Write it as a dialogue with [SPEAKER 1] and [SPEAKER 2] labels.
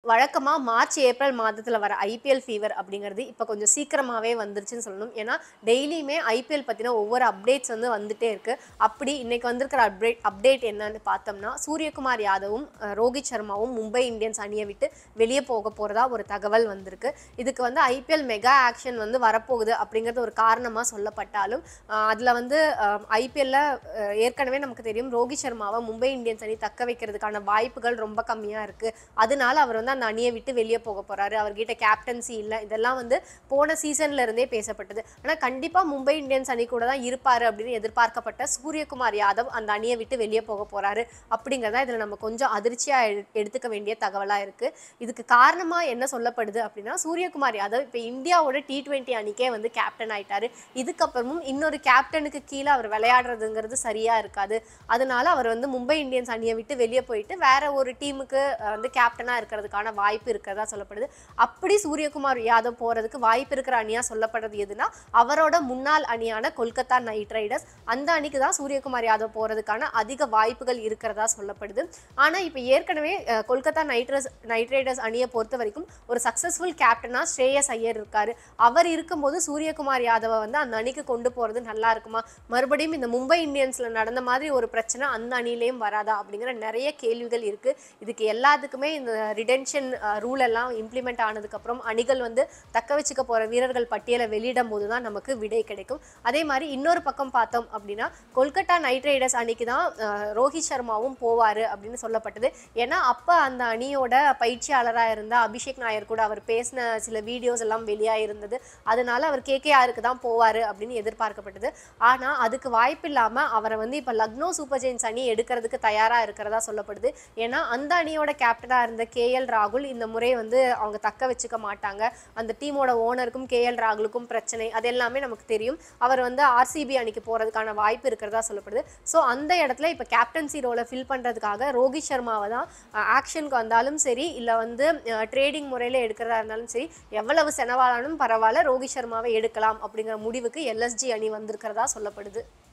[SPEAKER 1] வழக்கமாக March April மாதத்தில் வர ஐபிஎல் ஃபீவர் அப்படிங்கிறது இப்போ கொஞ்சம் சீக்கிரமாகவே வந்துருச்சுன்னு சொல்லணும் ஏன்னா டெய்லியுமே ஐபிஎல் பற்றின ஒவ்வொரு அப்டேட்ஸ் வந்து வந்துட்டே இருக்கு அப்படி இன்னைக்கு வந்திருக்கிற அப்டேட் அப்டேட் என்னன்னு பார்த்தோம்னா சூரியகுமார் யாதவும் அஹ், ரோஹித் சர்மாவும் மும்பை இந்தியன்ஸ் அணியை விட்டு வெளியே போக போகிறதா ஒரு தகவல் வந்திருக்கு இதுக்கு வந்து ஐபிஎல் மெகா ஆக்ஷன் வந்து வரப்போகுது அப்படிங்கிறது ஒரு காரணமாக சொல்லப்பட்டாலும் அதில் வந்து ஐபிஎல்ல ஏற்கனவே நமக்கு தெரியும் ரோஹித் சர்மாவை மும்பை இந்தியன்ஸ் அணி தக்க வைக்கிறதுக்கான வாய்ப்புகள் ரொம்ப கம்மியாக இருக்குது அதனால அவர் வந்து அந்த அணியை விட்டு வெளியே போக போகிறாரு அவர்கிட்ட கேப்டன்சி இல்லை இதெல்லாம் வந்து போன சீசன்ல இருந்தே பேசப்பட்டது ஆனால் கண்டிப்பாக மும்பை இந்தியன்ஸ் அணி கூட தான் இருப்பார் அப்படின்னு எதிர்பார்க்கப்பட்ட சூரியகுமார் யாதவ் அந்த அணியை விட்டு வெளியே போக போகிறாரு அப்படிங்கிறதா இதில் நம்ம கொஞ்சம் அதிர்ச்சியாக எடுத்துக்க வேண்டிய தகவலாக இருக்குது இதுக்கு காரணமாக என்ன சொல்லப்படுது அப்படின்னா சூரியகுமார் யாதவ் இப்போ இந்தியாவோட டி டுவெண்ட்டி அணிக்கே வந்து கேப்டன் ஆயிட்டாரு இதுக்கப்புறமும் இன்னொரு கேப்டனுக்கு கீழே அவர் விளையாடுறதுங்கிறது சரியா இருக்காது அதனால அவர் வந்து மும்பை இந்தியன்ஸ் அணியை விட்டு வெளியே போயிட்டு வேற ஒரு டீமுக்கு வந்து கேப்டனா இருக்கிறதுக்கான வாய்ப்பு இருக்கிறதா சொல்லப்படுது அப்படி சூரியகுமார் யாதவ் போறதுக்கு வாய்ப்பு இருக்கிற அணியா சொல்லப்படுறது எதுனா அவரோட முன்னாள் அணியான கொல்கத்தா நைட் ரைடர்ஸ் அந்த அணிக்கு தான் சூரியகுமார் யாதவ் போறதுக்கான அதிக வாய்ப்புகள் இருக்கிறதா சொல்லப்படுது ஆனா இப்போ ஏற்கனவே அஹ், Kolkata knight riders knight riders அணியை பொறுத்த வரைக்கும் ஒரு சக்சஸ்ஃபுல் கேப்டனா ஸ்ரேயஸ் ஐயர் இருக்காரு அவர் இருக்கும்போது சூரியகுமார் யாதவை வந்து அந்த அணிக்கு கொண்டு போறது நல்லா இருக்குமா மறுபடியும் இந்த மும்பை இந்தியன்ஸ்ல நடந்த மாதிரி ஒரு பிரச்சனை அந்த அணியிலையும் வராதா அப்படிங்கிற நிறைய கேள்விகள் இருக்கு இதுக்கு எல்லாத்துக்குமே இந்த ரிடென்ஷன் ரூல் எல்லாம் இம்ப்ளிமெண்ட் ஆனதுக்கப்புறம் அணிகள் வந்து தக்க வச்சுக்க போற வீரர்கள் பட்டியலை வெளியிடும் போது தான் நமக்கு விடை கிடைக்கும் அதே மாதிரி இன்னொரு பக்கம் பார்த்தோம் அப்படின்னா கொல்கத்தா நைட் ரைடர்ஸ் அணிக்கு தான் அஹ், ரோஹித் சர்மாவும் போவார் அப்படின்னு சொல்லப்பட்டது ஏன்னா அப்போ அந்த அணியோட பயிற்சியாளராக இருந்த அபிஷேக் நாயர் கூட அவர் பேசின சில வீடியோஸ் எல்லாம் வெளியாக இருந்தது அதனால அவர் கேகேஆருக்கு தான் போவார் அப்படின்னு எதிர்பார்க்கப்பட்டது ஆனால் அதுக்கு வாய்ப்பு இல்லாமல் அவரை வந்து இப்போ லக்னோ சூப்பர் ஜெயின்ஸ் அணி எடுக்கிறதுக்கு தயாராக இருக்கிறதா சொல்லப்படுது ஏன்னா அந்த அணியோட கேப்டனாக இருந்த கேஎல் ராகுல் இந்த முறை வந்து அவங்க தக்க வச்சுக்க மாட்டாங்க அந்த டீமோட ஓனருக்கும் கேஎல் ராகுலுக்கும் பிரச்சனை அது எல்லாமே நமக்கு தெரியும் அவர் வந்து ஆர்சிபி அணிக்கு போகிறதுக்கான வாய்ப்பு இருக்கிறதா சொல்லப்படுது ஸோ அந்த இடத்துல இப்போ கேப்டன்சி ரோலை ஃபில் பண்ணுறதுக்காக ரோஹித் சர்மாவை தான் ஆக்ஷனுக்கு வந்தாலும் சரி இல்லை வந்து ட்ரேடிங் முறையில் எடுக்கிறதா இருந்தாலும் சரி எவ்வளவு செலவானாலும் பரவாயில்ல ரோஹித் சர்மாவை எடுக்கலாம் அப்படிங்கிற முடிவுக்கு எல்எஸ்ஜி அணி வந்திருக்கிறதா சொல்லப்படுது